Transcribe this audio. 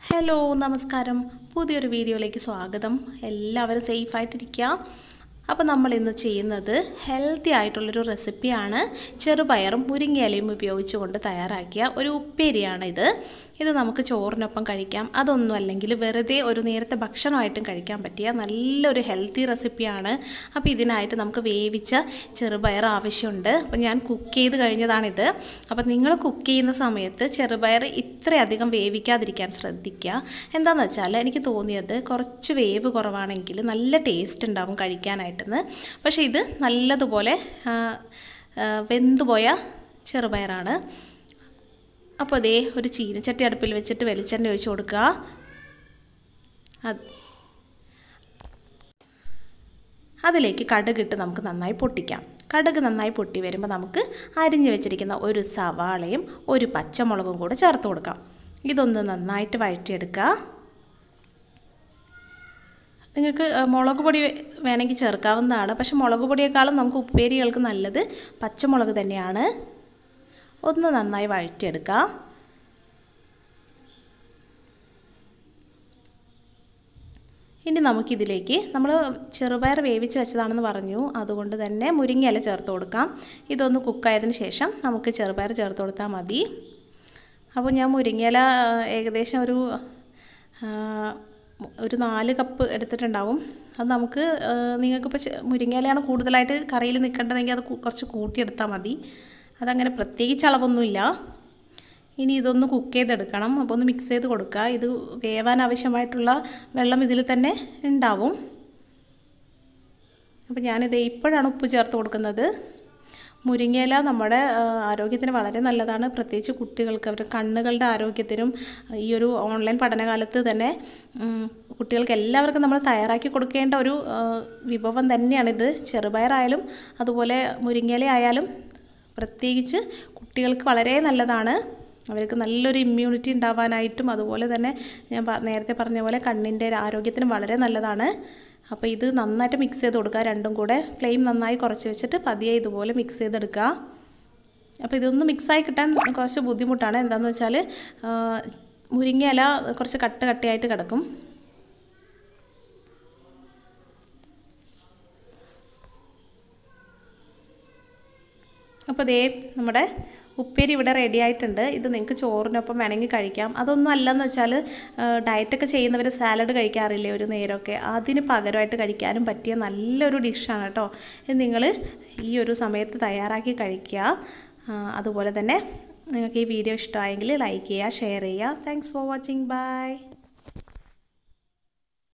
hello നമസ്കാരം പുതിയൊരു വീഡിയോയിലേക്ക് സ്വാഗതം എല്ലാവരും സേഫായിട്ടിരിക്കുക അപ്പോൾ നമ്മൾ ഇന്ന് ചെയ്യുന്നത് ഹെൽത്തി ആയിട്ടുള്ളൊരു റെസിപ്പിയാണ് ചെറുപയറും മുരിങ്ങയിലയും ഉപയോഗിച്ചുകൊണ്ട് തയ്യാറാക്കിയ ഒരു ഉപ്പേരിയാണ് ഇത് ഇത് നമുക്ക് ചോറിനൊപ്പം കഴിക്കാം അതൊന്നും അല്ലെങ്കിൽ വെറുതെ ഒരു നേരത്തെ ഭക്ഷണമായിട്ടും കഴിക്കാൻ പറ്റിയ നല്ലൊരു ഹെൽത്തി റെസിപ്പിയാണ് അപ്പോൾ ഇതിനായിട്ട് നമുക്ക് വേവിച്ച ചെറുപയർ ആവശ്യമുണ്ട് അപ്പോൾ ഞാൻ കുക്ക് ചെയ്ത് കഴിഞ്ഞതാണിത് അപ്പോൾ നിങ്ങൾ കുക്ക് ചെയ്യുന്ന സമയത്ത് ചെറുപയർ ഇത്രയധികം വേവിക്കാതിരിക്കാൻ ശ്രദ്ധിക്കുക എന്താണെന്ന് വെച്ചാൽ എനിക്ക് തോന്നിയത് കുറച്ച് വേവ് കുറവാണെങ്കിൽ നല്ല ടേസ്റ്റ് ഉണ്ടാവും കഴിക്കാനായിട്ടെന്ന് പക്ഷേ ഇത് നല്ലതുപോലെ ആ, ആ, വെന്തുപോയ ചെറുപയറാണ് അപ്പോൾ അതേ ഒരു ചീനച്ചട്ടി അടുപ്പിൽ വെച്ചിട്ട് വെളിച്ചെണ്ണ ഒഴിച്ച് കൊടുക്കുക അത് അതിലേക്ക് കടുകിട്ട് നമുക്ക് നന്നായി പൊട്ടിക്കാം കടുക് നന്നായി പൊട്ടി വരുമ്പോൾ നമുക്ക് അരിഞ്ഞു വെച്ചിരിക്കുന്ന ഒരു സവാളയും ഒരു പച്ചമുളകും കൂടെ ചേർത്ത് കൊടുക്കാം ഇതൊന്ന് നന്നായിട്ട് വഴറ്റിയെടുക്കുക നിങ്ങൾക്ക് ആ, മുളക് പൊടി വേ- വേണമെങ്കിൽ ചേർക്കാവുന്നതാണ് പക്ഷെ മുളക് പൊടിയേക്കാളും നമുക്ക് ഉപ്പേരികൾക്ക് നല്ലത് പച്ചമുളക് തന്നെയാണ് ഒന്ന് നന്നായി വഴറ്റിയെടുക്കുക ഇനി നമുക്കിതിലേക്ക് നമ്മൾ ചെറുപയർ വേവിച്ച് വെച്ചതാണെന്ന് പറഞ്ഞു അതുകൊണ്ട് തന്നെ മുരിങ്ങയില ചേർത്ത് കൊടുക്കാം ഇതൊന്ന് കുക്കായതിന് ശേഷം നമുക്ക് ചെറുപയർ ചേർത്ത് കൊടുത്താൽ മതി അപ്പോൾ ഞാൻ മുരിങ്ങയില ആ, ഏകദേശം ഒരു ആ, ഒരു നാല് കപ്പ് എടുത്തിട്ടുണ്ടാവും അത് നമുക്ക് ആ, നിങ്ങൾക്കിപ്പോൾ ചെ- മുരിങ്ങയിലയാണ് കൂടുതലായിട്ട് കറിയിൽ നിൽക്കേണ്ടതെങ്കിൽ അത് കു- കുറച്ച് കൂട്ടിയെടുത്താൽ മതി അതങ്ങനെ പ്രത്യേകിച്ച് അളവൊന്നുമില്ല ഇനി ഇതൊന്ന് കുക്ക് ചെയ്തെടുക്കണം അപ്പോൾ ഒന്ന് മിക്സ് ചെയ്ത് കൊടുക്കുക ഇത് വേവാൻ ആവശ്യമായിട്ടുള്ള വെള്ളം ഇതിൽ തന്നെ ഉണ്ടാവും അപ്പോൾ ഞാനിത് ഇപ്പോഴാണ് ഉപ്പ് ചേർത്ത് കൊടുക്കുന്നത് മുരിങ്ങയില നമ്മുടെ ആ, ആരോഗ്യത്തിന് വളരെ നല്ലതാണ് പ്രത്യേകിച്ച് കുട്ടികൾക്ക് അവരുടെ കണ്ണുകളുടെ ആരോഗ്യത്തിനും ഈ ഒരു ഓൺലൈൻ പഠനകാലത്ത് തന്നെ ഉം, കുട്ടികൾക്ക് എല്ലാവർക്കും നമ്മൾ തയ്യാറാക്കി കൊടുക്കേണ്ട ഒരു ആ, വിഭവം തന്നെയാണിത് ചെറുപയറായാലും അതുപോലെ മുരിങ്ങയില ആയാലും പ്രത്യേകിച്ച് കുട്ടികൾക്ക് വളരെ നല്ലതാണ് അവർക്ക് നല്ലൊരു ഇമ്മ്യൂണിറ്റി ഉണ്ടാവാനായിട്ടും അതുപോലെ തന്നെ ഞാൻ പ- നേരത്തെ പറഞ്ഞ പോലെ കണ്ണിൻ്റെ ആരോഗ്യത്തിനും വളരെ നല്ലതാണ് അപ്പോൾ ഇത് നന്നായിട്ട് മിക്സ് ചെയ്ത് കൊടുക്കുക രണ്ടും കൂടെ ഫ്ലെയിം നന്നായി കുറച്ച് വെച്ചിട്ട് പതിയെ ഇതുപോലെ മിക്സ് ചെയ്തെടുക്കുക അപ്പോൾ ഇതൊന്ന് മിക്സായി കിട്ടാൻ കുറച്ച് ബുദ്ധിമുട്ടാണ് എന്താണെന്ന് വെച്ചാൽ ആ, മുരിങ്ങയില കുറച്ച് കട്ട് കട്ടിയായിട്ട് കിടക്കും അപ്പോൾ ദേ നമ്മുടെ ഉപ്പേരി ഇവിടെ റെഡി ആയിട്ടുണ്ട് ഇത് നിങ്ങൾക്ക് ചോറിനൊപ്പം വേണമെങ്കിൽ കഴിക്കാം അതൊന്നും അല്ലെന്ന് വെച്ചാൽ ഡയറ്റൊക്കെ ചെയ്യുന്നവർ സാലഡ് കഴിക്കാറില്ലേ ഒരു നേരമൊക്കെ അതിന് പകരമായിട്ട് കഴിക്കാനും പറ്റിയ നല്ലൊരു ഡിഷാണ് കേട്ടോ ഇത് നിങ്ങൾ ഈ ഒരു സമയത്ത് തയ്യാറാക്കി കഴിക്കുക ആ, അതുപോലെ തന്നെ നിങ്ങൾക്ക് ഈ വീഡിയോ ഇഷ്ടമായെങ്കിൽ ലൈക്ക് ചെയ്യുക ഷെയർ ചെയ്യുക താങ്ക്സ് ഫോർ വാച്ചിങ് ബൈ